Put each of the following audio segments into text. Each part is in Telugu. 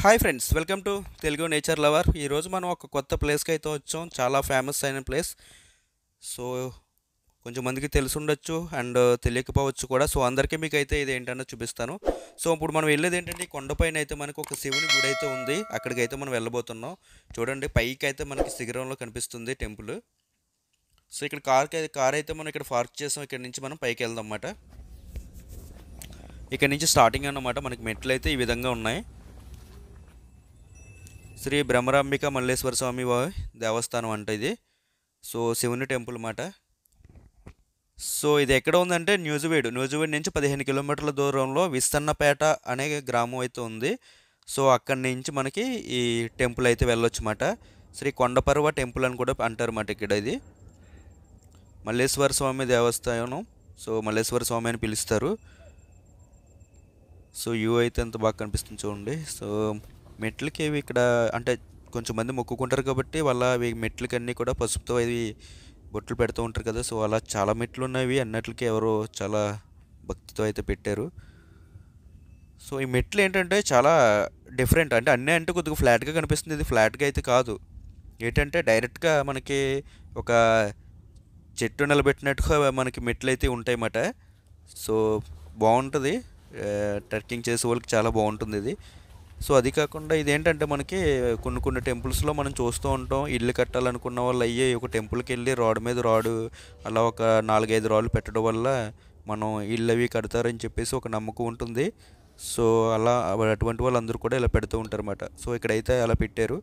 hi friends welcome to Telugu nature lover ఈరోజు మనం ఒక కొత్త ప్లేస్కి అయితే వచ్చాం చాలా ఫేమస్ అయిన ప్లేస్ సో కొంచెం మందికి తెలిసి ఉండొచ్చు అండ్ తెలియకపోవచ్చు కూడా సో అందరికీ మీకు అయితే ఇది ఏంటన్నో చూపిస్తాను సో ఇప్పుడు మనం వెళ్ళేది ఏంటంటే ఈ కొండపైన అయితే మనకు ఒక శివుని గుడి అయితే ఉంది అక్కడికి అయితే మనం వెళ్ళబోతున్నాం చూడండి పైకి అయితే మనకి శిఖరంలో కనిపిస్తుంది టెంపుల్ సో ఇక్కడ కార్ కార్ అయితే మనం ఇక్కడ పార్క్ చేసాం ఇక్కడ నుంచి మనం పైకి వెళ్దాం అన్నమాట ఇక్కడ నుంచి స్టార్టింగ్ అన్నమాట మనకి మెట్లు అయితే ఈ విధంగా ఉన్నాయి శ్రీ బ్రహ్మరాంబిక మల్లేశ్వర స్వామి వా- దేవస్థానం అంట ఇది సో శివుని టెంపుల్ మాట సో ఇది ఎక్కడ ఉందంటే న్యూజివేడ్ న్యూజివేడ్ నుంచి పదిహేను కిలోమీటర్ల దూరంలో విస్తన్నపేట అనే గ్రామం అయితే ఉంది సో అక్కడి నుంచి మనకి ఈ టెంపుల్ అయితే వెళ్ళొచ్చు మాట శ్రీ కొండపర్వ టెంపుల్ అని కూడా అంటారు మాట ఇక్కడ ఇది మల్లేశ్వర స్వామి దేవస్థానం సో మల్లేశ్వర స్వామి అని పిలుస్తారు సో వ్యూ అయితే ఎంత బాగా కనిపిస్తుంది చూడండి సో మెట్లకి ఇవి ఇక్కడ అంటే కొంచెం మంది మొక్కుకుంటారు కాబట్టి వాళ్ళ అవి మెట్లకి అన్నీ కూడా పసుపుతో అవి బొట్లు పెడుతూ ఉంటారు కదా సో అలా చాలా మెట్లు ఉన్నవి అన్నట్లకి ఎవరో చాలా భక్తితో అయితే పెట్టారు సో ఈ మెట్లు ఏంటంటే చాలా డిఫరెంట్ అంటే అన్నీ అంటే కొద్దిగా ఫ్లాట్గా కనిపిస్తుంది ఇది ఫ్లాట్గా అయితే కాదు ఏంటంటే డైరెక్ట్గా మనకి ఒక చెట్టు నిలబెట్టినట్టుగా మనకి మెట్లు అయితే ఉంటాయన్నమాట సో బాగుంటుంది ట్రెక్కింగ్ చేసే వాళ్ళకి చాలా బాగుంటుంది ఇది సో అది కాకుండా ఇదేంటంటే మనకి కొన్ని కొన్ని టెంపుల్స్లో మనం చూస్తూ ఉంటాం ఇల్లు కట్టాలనుకున్న వాళ్ళు అయ్యే ఒక టెంపుల్కి వెళ్ళి రాడ్ మీద రాడు అలా ఒక నాలుగైదు రాళ్ళు పెట్టడం వల్ల మనం ఇల్లు అవి కడతారని చెప్పేసి ఒక నమ్మకం ఉంటుంది సో అలా అటువంటి వాళ్ళందరూ కూడా ఇలా పెడుతూ ఉంటారు అన్నమాట సో ఇక్కడైతే అలా పెట్టారు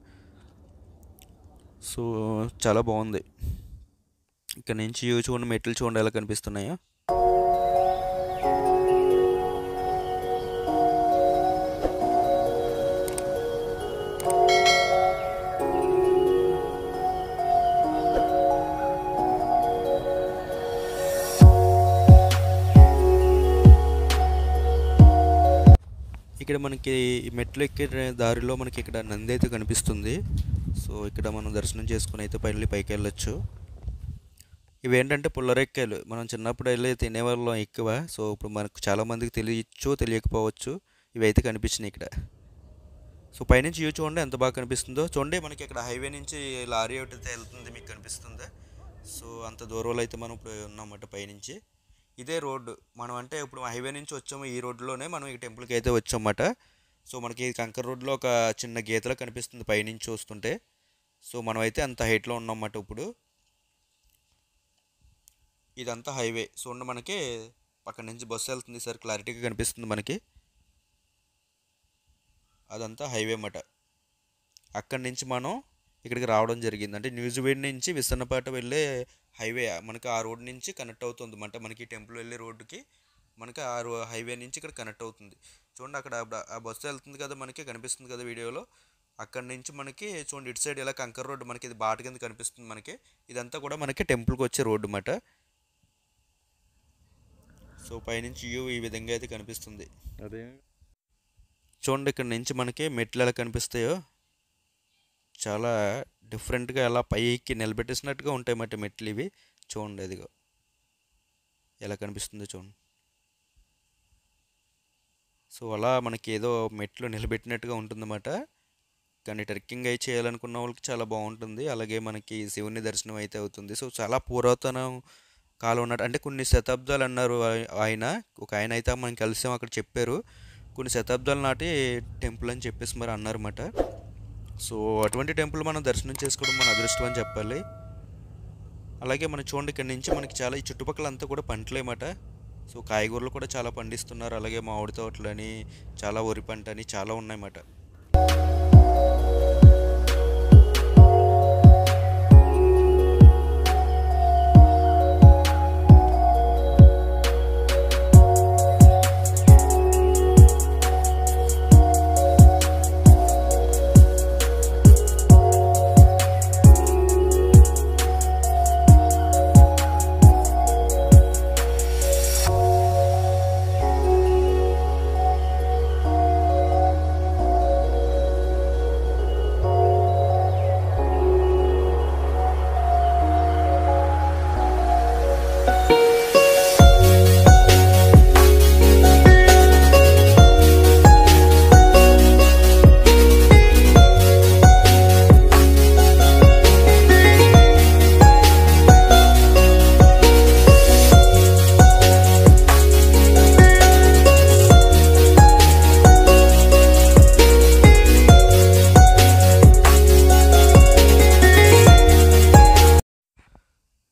సో చాలా బాగుంది ఇక్కడ నుంచి వ్యూ చూడండి మెట్లు చూడండి ఎలా కనిపిస్తున్నాయో ఇక్కడ మనకి ఈ మెట్లు ఎక్కే దారిలో మనకి ఇక్కడ నంది అయితే కనిపిస్తుంది సో ఇక్కడ మనం దర్శనం చేసుకుని అయితే పైన పైకి వెళ్ళొచ్చు ఇవి ఏంటంటే పుల్లరెక్కాయలు మనం చిన్నప్పుడు వెళ్ళి తినేవాళ్ళం ఎక్కువ సో ఇప్పుడు మనకు చాలా మందికి తెలియచ్చు తెలియకపోవచ్చు ఇవి అయితే కనిపించినాయి ఇక్కడ సో పైనుంచి వ్యూ చూడండి ఎంత బాగా కనిపిస్తుందో చూడండి మనకి ఇక్కడ హైవే నుంచి లారీ ఒకటి అయితే వెళ్తుంది మీకు కనిపిస్తుంది సో అంత దూరంలో అయితే మనం ఇప్పుడు ఉన్నామన్నమాట పైనుంచి ఇదే రోడ్డు మనం అంటే ఇప్పుడు హైవే నుంచి వచ్చాము ఈ రోడ్లోనే మనం ఈ టెంపుల్కి అయితే వచ్చామన్నమాట సో మనకి ఈ కంకర్ రోడ్లో ఒక చిన్న గీతలో కనిపిస్తుంది పైనుంచి చూస్తుంటే సో మనం అయితే అంత హైట్లో ఉన్నామన్నమాట ఇప్పుడు ఇదంతా హైవే చూడండి మనకి పక్కన నుంచి బస్సు వెళ్తుంది సార్ క్లారిటీగా కనిపిస్తుంది మనకి అదంతా హైవే అన్నమాట అక్కడి నుంచి మనం ఇక్కడికి రావడం జరిగింది అంటే న్యూజివేడ్ నుంచి విసన్నపేట వెళ్ళే హైవే మనకి ఆ రోడ్ నుంచి కనెక్ట్ అవుతుంది అంటే మనకి టెంపుల్ వెళ్ళే రోడ్డుకి మనకి ఆ రో హైవే నుంచి ఇక్కడ కనెక్ట్ అవుతుంది చూడండి అక్కడ ఆ- ఆ బస్సు వెళ్తుంది కదా మనకి కనిపిస్తుంది కదా వీడియోలో అక్కడి నుంచి మనకి చూడండి ఇటు సైడ్ ఇలా కంకర్ రోడ్డు మనకి ఇది బాట కింద కనిపిస్తుంది మనకి ఇదంతా కూడా మనకి టెంపుల్కి వచ్చే రోడ్డు అన్నమాట సో పైనుంచి వ్యూ ఈ విధంగా అయితే కనిపిస్తుంది అదే చూడండి ఇక్కడ నుంచి మనకి మెట్లు ఎలా కనిపిస్తాయో చాలా డిఫరెంట్గా ఎలా పైకి నిలబెట్టేసినట్టుగా ఉంటాయి మాట మెట్లు ఇవి చూడండి అదిగో ఎలా కనిపిస్తుందో చూడండి సో అలా మనకి ఏదో మెట్లు నిలబెట్టినట్టుగా ఉంటుందన్నమాట కానీ ట్రెక్కింగ్ అయి చేయాలనుకున్న వాళ్ళకి చాలా బాగుంటుంది అలాగే మనకి శివుని దర్శనం అయితే అవుతుంది సో చాలా పురాతన కాలం ఉన్నట్టు అంటే కొన్ని శతాబ్దాలు అన్నారు ఆయ- ఆయన ఒక ఆయన అయితే మనం కలిసాం అక్కడ చెప్పారు కొన్ని శతాబ్దాల నాటి టెంపుల్ అని చెప్పేసి మరి అన్నారన్నమాట సో అటువంటి టెంపుల్ మనం దర్శనం చేసుకోవడం మన అదృష్టం అని చెప్పాలి అలాగే మనం చూడండి ఇక్కడ నుంచి మనకి చాలా ఈ చుట్టుపక్కల అంతా కూడా పంటలేమాట సో కాయగూరలు కూడా చాలా పండిస్తున్నారు అలాగే మామిడి తోటలని చాలా వరి పంట అని చాలా ఉన్నాయన్నమాట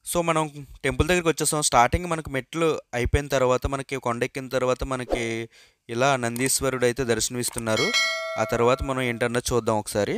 సో మనం టెంపుల్ దగ్గరికి వచ్చేసాం స్టార్టింగ్ మనకు మెట్లు అయిపోయిన తర్వాత మనకి కొండెక్కిన తర్వాత మనకి ఇలా నందీశ్వరుడు అయితే దర్శనమిస్తున్నారు ఆ తర్వాత మనం ఏంటన్నా చూద్దాం ఒకసారి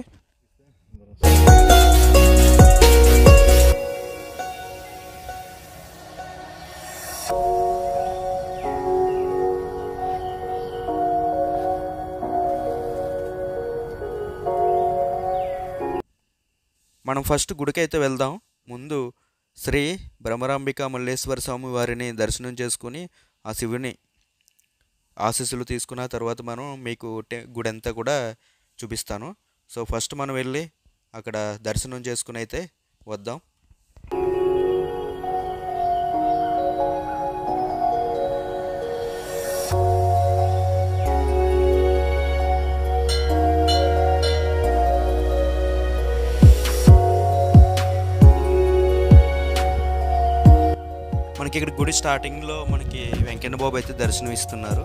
మనం ఫస్ట్ గుడికి అయితే వెళ్దాం ముందు శ్రీ భ్రమరాంబిక మల్లేశ్వర స్వామి వారిని దర్శనం చేసుకుని ఆ శివుని ఆశీస్సులు తీసుకున్న తర్వాత మనం మీకు టె- గుడి అంతా కూడా చూపిస్తాను సో ఫస్ట్ మనం వెళ్ళి అక్కడ దర్శనం చేసుకుని అయితే వద్దాం మనకి ఇక్కడ గుడి స్టార్టింగ్లో మనకి వెంకన్న బాబు అయితే దర్శనం ఇస్తున్నారు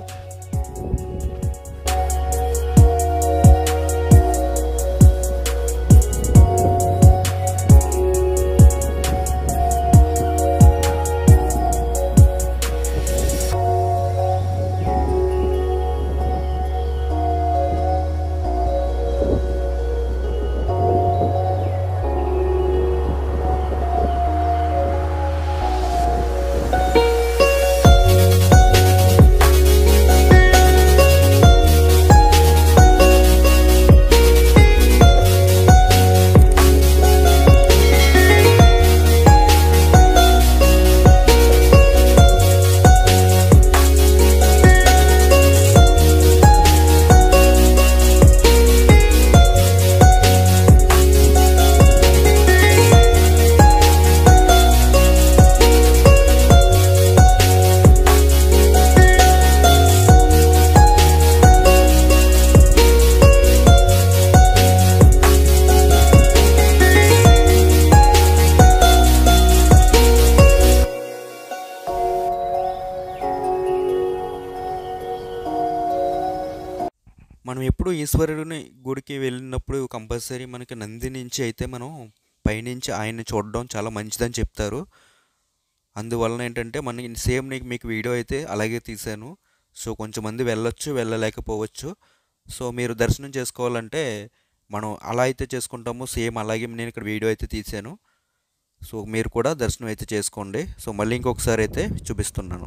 మనం ఎప్పుడు ఈశ్వరుని గుడికి వెళ్ళినప్పుడు కంపల్సరీ మనకి నంది నుంచి అయితే మనం పైనుంచి ఆయన్ని చూడడం చాలా మంచిదని చెప్తారు అందువలన ఏంటంటే మనకి సేమ్ నీకు మీకు వీడియో అయితే అలాగే తీశాను సో కొంచెం మంది వెళ్ళొచ్చు వెళ్ళలేకపోవచ్చు సో మీరు దర్శనం చేసుకోవాలంటే మనం అలా అయితే చేసుకుంటాము సేమ్ అలాగే నేను ఇక్కడ వీడియో అయితే తీశాను సో మీరు కూడా దర్శనం అయితే చేసుకోండి సో మళ్ళీ ఇంకొకసారి అయితే చూపిస్తున్నాను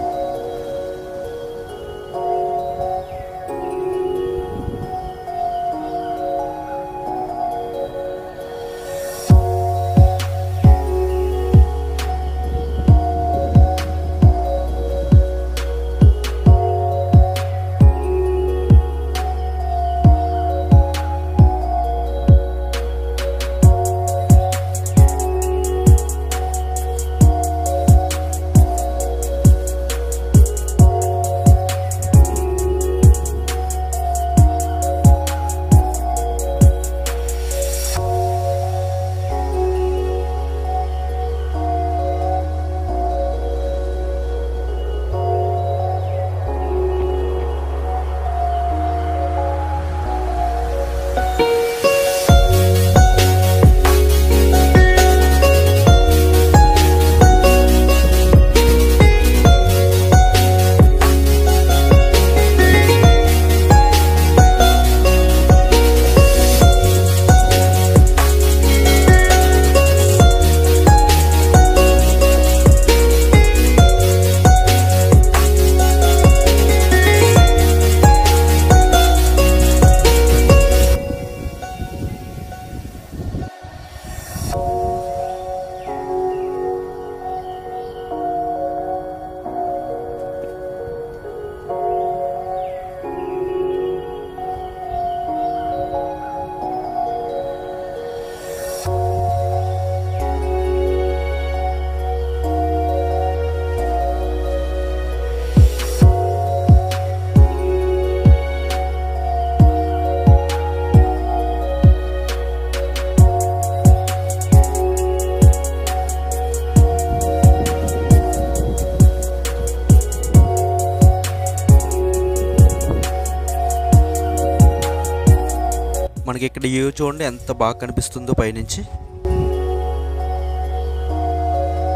మనకి ఇక్కడ వ్యూ చూడండి ఎంత బాగా కనిపిస్తుందో పైనుంచి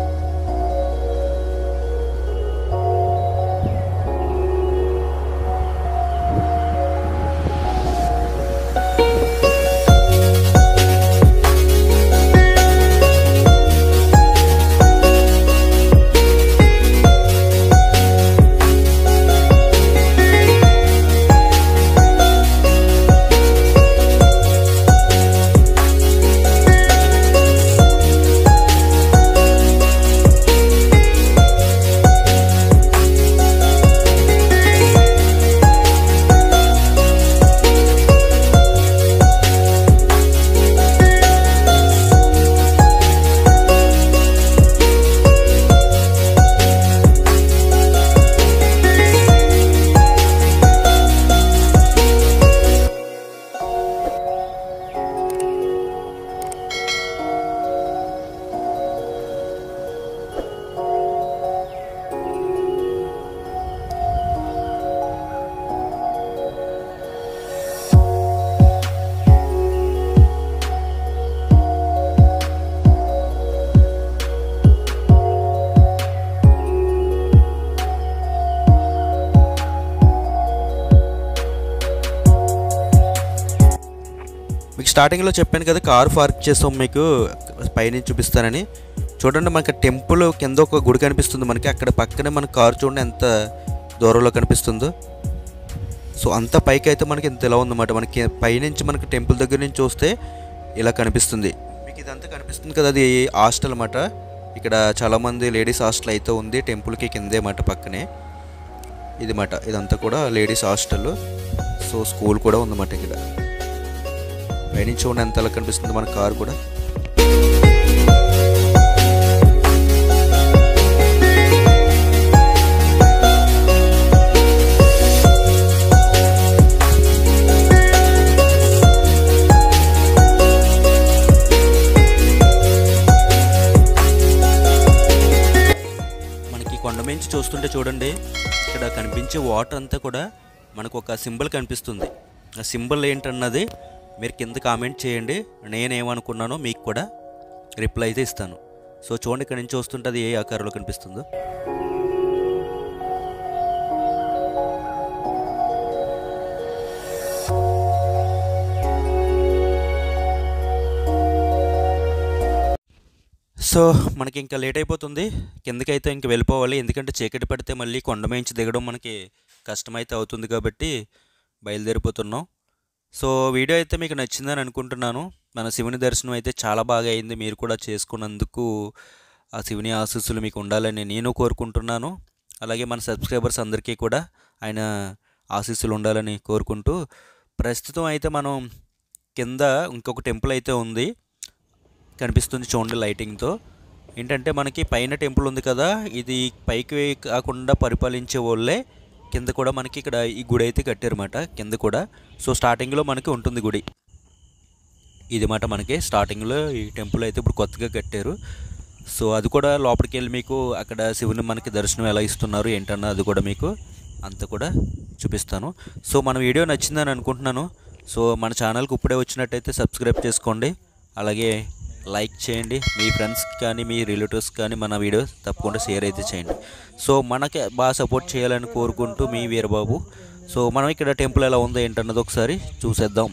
స్టార్టింగ్లో చెప్పాను కదా కారు పార్క్ చేస్తాం మీకు పైనుంచి చూపిస్తానని చూడండి మనకి టెంపుల్ కింద ఒక గుడి కనిపిస్తుంది మనకి అక్కడ పక్కనే మన కారు చూడండి ఎంత దూరంలో కనిపిస్తుందో సో అంత పైకి అయితే మనకి ఇంత ఇలా ఉందన్నమాట మనకి పైనుంచి మనకి టెంపుల్ దగ్గర నుంచి చూస్తే ఇలా కనిపిస్తుంది మీకు ఇదంతా కనిపిస్తుంది కదా అది హాస్టల్ అన్నమాట ఇక్కడ చాలామంది లేడీస్ హాస్టల్ అయితే ఉంది టెంపుల్కి కిందే మాట పక్కనే ఇది మాట ఇదంతా కూడా లేడీస్ హాస్టల్ సో స్కూల్ కూడా ఉందన్నమాట ఇక్కడ పైనుంచి చూడండి ఎంత ఎలా కనిపిస్తుంది మన కారు కూడా మనకి కొండ మించి చూస్తుంటే చూడండి ఇక్కడ కనిపించే వాటర్ అంతా కూడా మనకు ఒక సింబల్ కనిపిస్తుంది ఆ సింబల్ ఏంటన్నది మీరు కింద కామెంట్ చేయండి నేనేమనుకున్నానో మీకు కూడా రిప్లై అయితే ఇస్తాను సో చూడండి ఇక్కడ నుంచి చూస్తుంటే అది ఏ ఆకారంలో కనిపిస్తుందో సో మనకి ఇంకా లేట్ అయిపోతుంది కిందకైతే ఇంక వెళ్ళిపోవాలి ఎందుకంటే చీకటి పడితే మళ్ళీ కొండ మించి దిగడం మనకి కష్టమైతే అవుతుంది కాబట్టి బయలుదేరిపోతున్నాం సో వీడియో అయితే మీకు నచ్చిందని అనుకుంటున్నాను మన శివుని దర్శనం అయితే చాలా బాగా అయింది మీరు కూడా చేసుకున్నందుకు ఆ శివుని ఆశీస్సులు మీకు ఉండాలని నేను కోరుకుంటున్నాను అలాగే మన సబ్స్క్రైబర్స్ అందరికీ కూడా ఆయన ఆశీస్సులు ఉండాలని కోరుకుంటూ ప్రస్తుతం అయితే మనం కింద ఇంకొక టెంపుల్ అయితే ఉంది కనిపిస్తుంది చూడండి లైటింగ్తో ఏంటంటే మనకి పైన టెంపుల్ ఉంది కదా ఇది పైకి కాకుండా పరిపాలించే వాళ్ళే కింద కూడా మనకి ఇక్కడ ఈ గుడి అయితే కట్టారన్నమాట కింద కూడా సో స్టార్టింగ్లో మనకి ఉంటుంది గుడి ఇది మాట మనకి స్టార్టింగ్లో ఈ టెంపుల్ అయితే ఇప్పుడు కొత్తగా కట్టారు సో అది కూడా లోపలికి వెళ్ళి మీకు అక్కడ శివుని మనకి దర్శనం ఎలా ఇస్తున్నారు ఏంటన్న అది కూడా మీకు అంతా కూడా చూపిస్తాను సో మన వీడియో నచ్చిందని అనుకుంటున్నాను సో మన ఛానల్కి ఇప్పుడే వచ్చినట్టయితే సబ్స్క్రైబ్ చేసుకోండి అలాగే లైక్ చేయండి మీ ఫ్రెండ్స్కి కానీ మీ రిలేటివ్స్ కానీ మన వీడియో తప్పకుండా షేర్ అయితే చేయండి సో మనకి బాగా సపోర్ట్ చేయాలని కోరుకుంటూ మీ వీరబాబు సో మనం ఇక్కడ టెంపుల్ ఎలా ఉందో ఏంటన్నది ఒకసారి చూసేద్దాం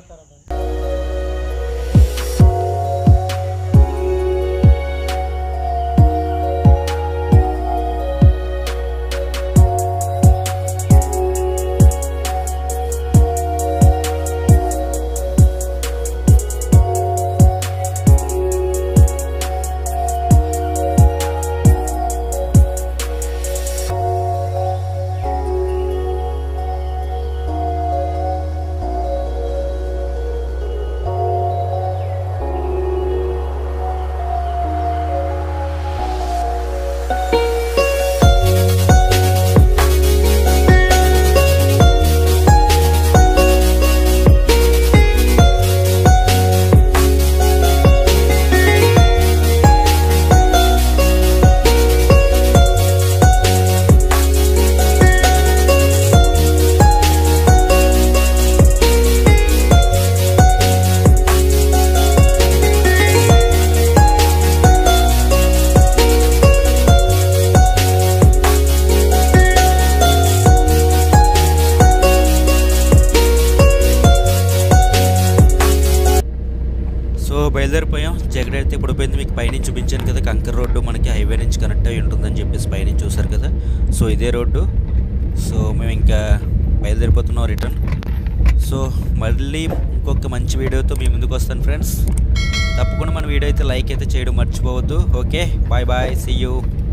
సో బయలుదేరిపోయాం జగడ్ అయితే ఇప్పుడు పోయింది మీకు పైనుంచి చూపించాను కదా కంకర్ రోడ్డు మనకి హైవే నుంచి కనెక్ట్ అయి ఉంటుందని చెప్పేసి పైనుంచి చూసారు కదా సో ఇదే రోడ్డు సో మేము ఇంకా బయలుదేరిపోతున్నాం రిటర్న్ సో మళ్ళీ ఇంకొక మంచి వీడియోతో మీ ముందుకు వస్తాను ఫ్రెండ్స్ తప్పకుండా మన వీడియో అయితే లైక్ అయితే చేయడం మర్చిపోవద్దు okay bye bye see you